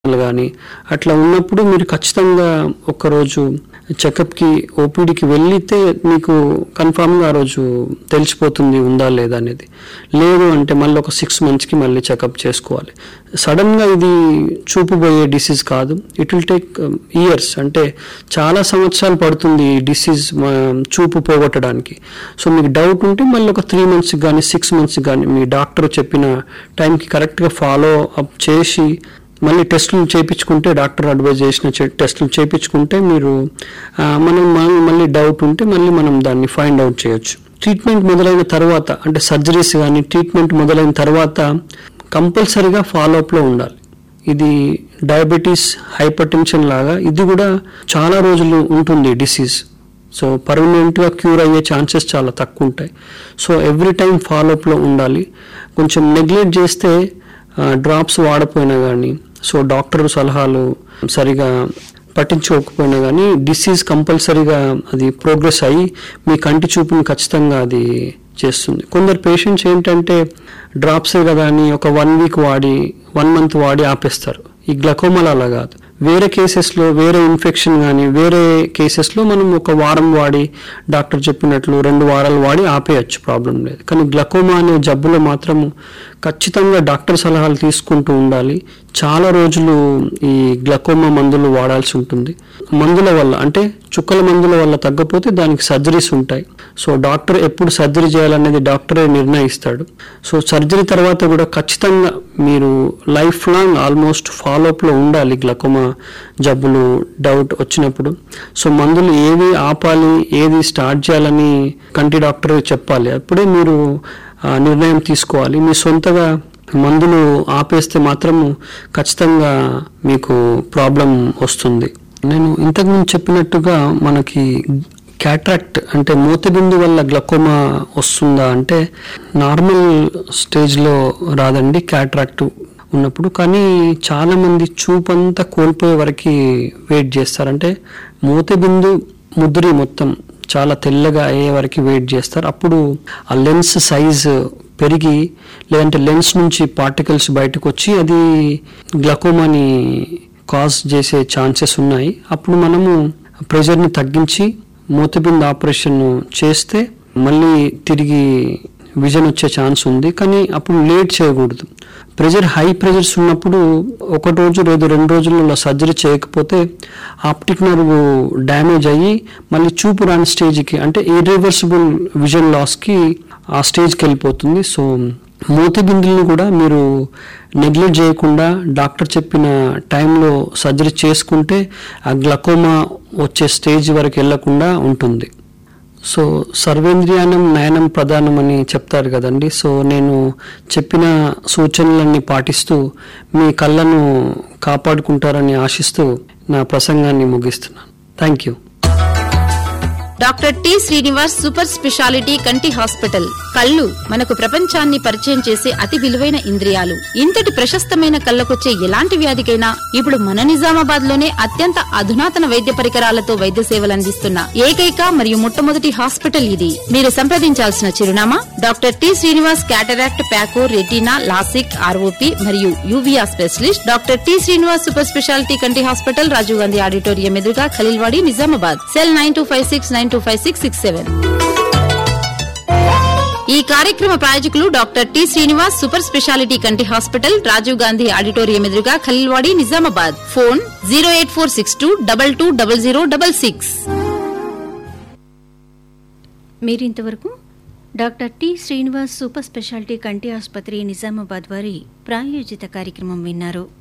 కానీ అట్లా ఉన్నప్పుడు మీరు ఖచ్చితంగా ఒక్కరోజు చెకప్కి ఓపీడీకి వెళ్ళితే మీకు కన్ఫామ్గా ఆ రోజు తెలిసిపోతుంది ఉందా లేదా అనేది లేదు అంటే మళ్ళీ ఒక సిక్స్ మంత్స్కి మళ్ళీ చెకప్ చేసుకోవాలి సడన్గా ఇది చూపుబోయే డిసీజ్ కాదు ఇట్ విల్ టేక్ ఇయర్స్ అంటే చాలా సంవత్సరాలు పడుతుంది ఈ డిసీజ్ చూపు పోగొట్టడానికి సో మీకు డౌట్ ఉంటే మళ్ళీ ఒక త్రీ మంత్స్కి కానీ సిక్స్ మంత్స్కి కానీ మీ డాక్టర్ చెప్పిన టైంకి కరెక్ట్గా ఫాలో అప్ చేసి మళ్ళీ టెస్టులు చేయించుకుంటే డాక్టర్ అడ్వైజ్ చేసిన చె- టెస్టులు చేయించుకుంటే మీరు ఆ, మనం మా- మళ్ళీ డౌట్ ఉంటే మళ్ళీ మనం దాన్ని ఫైండ్ అవుట్ చేయొచ్చు ట్రీట్మెంట్ మొదలైన తర్వాత అంటే సర్జరీస్ కానీ ట్రీట్మెంట్ మొదలైన తర్వాత కంపల్సరీగా ఫాలోఅప్లో ఉండాలి ఇది డయాబెటీస్ హైపర్ టెన్షన్ లాగా ఇది కూడా చాలా రోజులు ఉంటుంది డిసీజ్ సో పర్మనెంట్గా క్యూర్ అయ్యే ఛాన్సెస్ చాలా తక్కువ ఉంటాయి సో ఎవ్రీ టైం ఫాలోఅప్లో ఉండాలి కొంచెం నెగ్లెక్ట్ చేస్తే డ్రాప్స్ వాడపోయినా కానీ సో డాక్టర్ సలహాలు సరిగా పట్టించుకోకపోయినా కానీ డిసీజ్ కంపల్సరీగా అది ప్రోగ్రెస్ అయ్యి మీ కంటి చూపుని ఖచ్చితంగా అది చేస్తుంది కొందరు పేషెంట్స్ ఏంటంటే డ్రాప్సే కదా అని ఒక వన్ వీక్ వాడి వన్ మంత్ వాడి ఆపేస్తారు ఈ గ్లకోమాలు అలా కాదు వేరే కేసెస్లో వేరే ఇన్ఫెక్షన్ కానీ వేరే కేసెస్లో మనం ఒక వారం వాడి డాక్టర్ చెప్పినట్లు రెండు వారాలు వాడి ఆపేయచ్చు ప్రాబ్లం లేదు కానీ గ్లకోమా అనే జబ్బులో మాత్రము ఖచ్చితంగా డాక్టర్ సలహాలు తీసుకుంటూ ఉండాలి చాలా రోజులు ఈ గ్లకోమా మందులు వాడాల్సి ఉంటుంది మందుల వల్ల అంటే చుక్కల మందుల వల్ల తగ్గపోతే దానికి సర్జరీస్ ఉంటాయి సో డాక్టర్ ఎప్పుడు సర్జరీ చేయాలనేది డాక్టరే నిర్ణయిస్తాడు సో సర్జరీ తర్వాత కూడా ఖచ్చితంగా మీరు లైఫ్ లాంగ్ ఆల్మోస్ట్ ఫాలోఅప్లో ఉండాలి గ్లకోమా జబ్బులు డౌట్ వచ్చినప్పుడు సో మందులు ఏవి ఆపాలి ఏది స్టార్ట్ చేయాలని కంటి డాక్టర్ చెప్పాలి అప్పుడే మీరు ఆ, నిర్ణయం తీసుకోవాలి మీ సొంతగా మందులు ఆపేస్తే మాత్రము ఖచ్చితంగా మీకు ప్రాబ్లం వస్తుంది నేను ఇంతకుముందు చెప్పినట్టుగా మనకి క్యాట్రాక్ట్ అంటే మూతబిందు వల్ల గ్లకోమా వస్తుందా అంటే నార్మల్ స్టేజ్లో రాదండి క్యాట్రాక్ట్ ఉన్నప్పుడు కానీ చాలా మంది చూపంతా కోల్పోయే వరకు వెయిట్ చేస్తారంటే మూతబిందు ముద్రి మొత్తం చాలా తెల్లగా అయ్యే వరకు వెయిట్ చేస్తారు అప్పుడు ఆ లెన్స్ సైజ్ పెరిగి లేదంటే లెన్స్ నుంచి పార్టికల్స్ బయటకు వచ్చి అది గ్లకోమాని కాజ్ చేసే ఛాన్సెస్ ఉన్నాయి అప్పుడు మనము ప్రెషర్ని తగ్గించి మూతబిందు ఆపరేషన్ చేస్తే మళ్ళీ తిరిగి విజన్ వచ్చే ఛాన్స్ ఉంది కానీ అప్పుడు లేట్ చేయకూడదు ప్రెషర్ హై ప్రెషర్స్ ఉన్నప్పుడు ఒక రోజు లేదా రెండు రోజులలో సర్జరీ చేయకపోతే ఆప్టిక్ నర్వ్ డ్యామేజ్ అయ్యి మళ్ళీ చూపు రాని స్టేజ్కి అంటే ఇర్రివర్సిబుల్ విజన్ లాస్కి ఆ స్టేజ్కి వెళ్ళిపోతుంది సో మూతి బిందులను కూడా మీరు నెగ్లెక్ట్ చేయకుండా డాక్టర్ చెప్పిన టైంలో సర్జరీ చేసుకుంటే ఆ గ్లకోమా వచ్చే స్టేజ్ వరకు వెళ్లకుండా ఉంటుంది సో సర్వేంద్రియానం నయనం ప్రధానం అని చెప్తారు కదండి సో నేను చెప్పిన సూచనలన్నీ పాటిస్తూ మీ కళ్ళను కాపాడుకుంటారని ఆశిస్తూ నా ప్రసంగాన్ని ముగిస్తున్నాను thank you doctor T Srinivas super speciality కంటి హాస్పిటల్ కళ్ళు మనకు ప్రపంచాన్ని పరిచయం చేసే అతి విలువైన ఇంద్రియాలు ఇంతటి ప్రశస్తమైన కళ్ళకొచ్చే ఎలాంటి వ్యాధికైనా ఇప్పుడు మన నిజామాబాద్ లోనే అత్యంత అధునాతన వైద్య పరికరాలతో వైద్య సేవలు అందిస్తున్న ఏకైక మరియు మొట్టమొదటి హాస్పిటల్ ఇది మీరు సంప్రదించాల్సిన చిరునామా doctor T Srinivas cataract phaco retina lasik ROP మరియు uvea specialist doctor T Srinivas super speciality కంటి హాస్పిటల్ రాజీవ్ గాంధీ ఆడిటోరియం ఎదురుగా Khaleelwadi Nizamabad cell nine two five six nine two five six six seven ఈ కార్యక్రమ ప్రాయోజకులు doctor T Srinivas super speciality కంటి హాస్పిటల్ రాజీవ్ గాంధీ ఆడిటోరియం ఎదురుగా Khaleelwadi Nizamabad phone zero eight four six two double two double zero double six మీరింతవరకు doctor T Srinivas super speciality కంటి ఆసుపత్రి నిజామాబాద్ వారి ప్రాయోజిత కార్యక్రమం విన్నారు